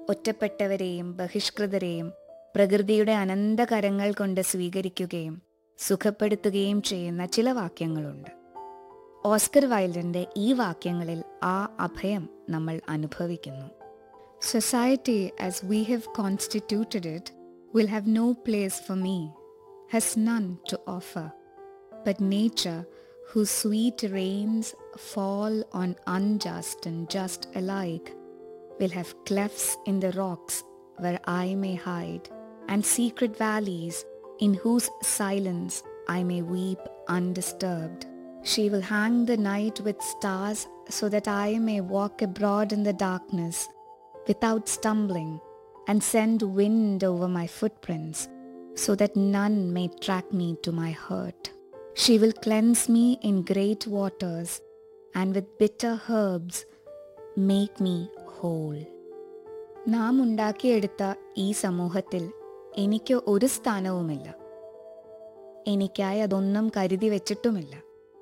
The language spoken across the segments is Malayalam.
ഒറ്റപ്പെട്ടവരെയും ബഹിഷ്കൃതരെയും പ്രകൃതിയുടെ അനന്തകരങ്ങൾ കൊണ്ട് സ്വീകരിക്കുകയും സുഖപ്പെടുത്തുകയും ചെയ്യുന്ന ചില വാക്യങ്ങളുണ്ട് ഓസ്കർ വൈൽഡിന്റെ ഈ വാക്യങ്ങളിൽ ആ അഭയം നമ്മൾ അനുഭവിക്കുന്നു society as we have constituted it will have no place for me has none to offer but nature, whose sweet rains fall on unjust and just alike, will have clefts in the rocks where I may hide, and secret valleys in whose silence I may weep undisturbed. She will hang the night with stars so that I may walk abroad in the darkness without stumbling, and send wind over my footprints so that none may track me to my hurt. She will cleanse me in great waters, and with bitter herbs make me whole. നാം ഉണ്ടാക്കിയെടുത്ത ഈ സമൂഹത്തിൽ എനിക്ക് ഒരു സ്ഥാനവുമില്ല എനിക്കായി അതൊന്നും കരുതി വെച്ചിട്ടുമില്ല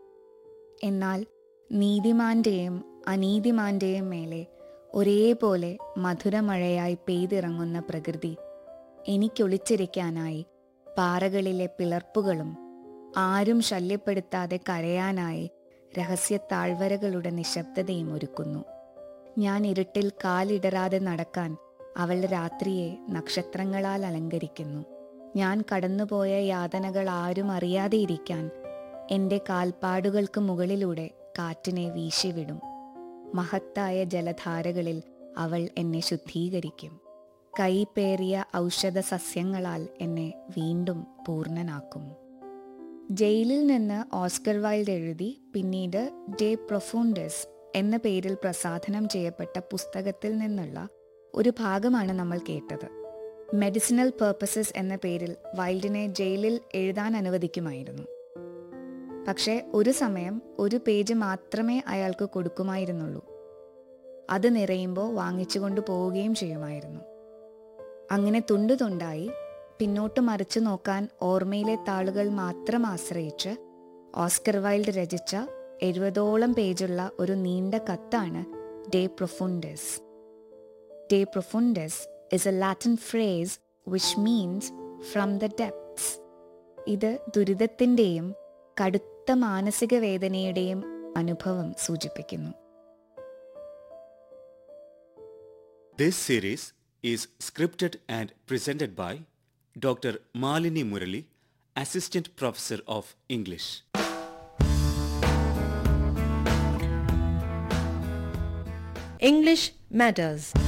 എന്നാൽ നീതിമാന്റെയും അനീതിമാന്റെയും മേലെ ഒരേപോലെ മധുരമഴയായി പെയ്തിറങ്ങുന്ന പ്രകൃതി എനിക്കൊളിച്ചിരിക്കാനായി പാറകളിലെ പിളർപ്പുകളും ആരും ശല്യപ്പെടുത്താതെ കരയാനായി രഹസ്യ താഴ്വരകളുടെ നിശബ്ദതയും ഒരുക്കുന്നു ഞാൻ ഇരുട്ടിൽ കാലിടറാതെ നടക്കാൻ അവൾ രാത്രിയെ നക്ഷത്രങ്ങളാൽ അലങ്കരിക്കുന്നു ഞാൻ കടന്നുപോയ യാതനകൾ ആരും അറിയാതെ ഇരിക്കാൻ എൻ്റെ കാൽപ്പാടുകൾക്ക് മുകളിലൂടെ കാറ്റിനെ വീശിവിടും മഹത്തായ ജലധാരകളിൽ അവൾ എന്നെ ശുദ്ധീകരിക്കും കൈപ്പേറിയ ഔഷധ സസ്യങ്ങളാൽ എന്നെ വീണ്ടും പൂർണ്ണനാക്കും ജയിലിൽ നിന്ന് ഓസ്കർ വൈൽഡ് എഴുതി പിന്നീട് ഡേ പ്രൊഫൂണ്ടസ് എന്ന പേരിൽ പ്രസാധനം ചെയ്യപ്പെട്ട പുസ്തകത്തിൽ നിന്നുള്ള ഒരു ഭാഗമാണ് നമ്മൾ കേട്ടത് മെഡിസിനൽ പേർപ്പസസ് എന്ന പേരിൽ വൈൽഡിനെ ജയിലിൽ എഴുതാൻ അനുവദിക്കുമായിരുന്നു പക്ഷേ ഒരു സമയം ഒരു പേജ് മാത്രമേ അയാൾക്ക് കൊടുക്കുമായിരുന്നുള്ളൂ അത് നിറയുമ്പോൾ വാങ്ങിച്ചുകൊണ്ട് പോവുകയും ചെയ്യുമായിരുന്നു അങ്ങനെ തുണ്ടു തുണ്ടായി പിന്നോട്ട് മറിച്ചു നോക്കാൻ ഓർമ്മയിലെ താളുകൾ മാത്രം ആശ്രയിച്ച് ഓസ്കർ വൈൽഡ് രചിച്ച എഴുപതോളം പേജുള്ള ഒരു നീണ്ട കത്താണ് de profundis de profundis is a Latin phrase which means from the depths ഇത് ദുരിതത്തിൻ്റെയും കടുത്ത മാനസിക വേദനയുടെയും അനുഭവം സൂചിപ്പിക്കുന്നു This series is scripted and presented by Dr. Malini Murali, Assistant Professor of English. English matters.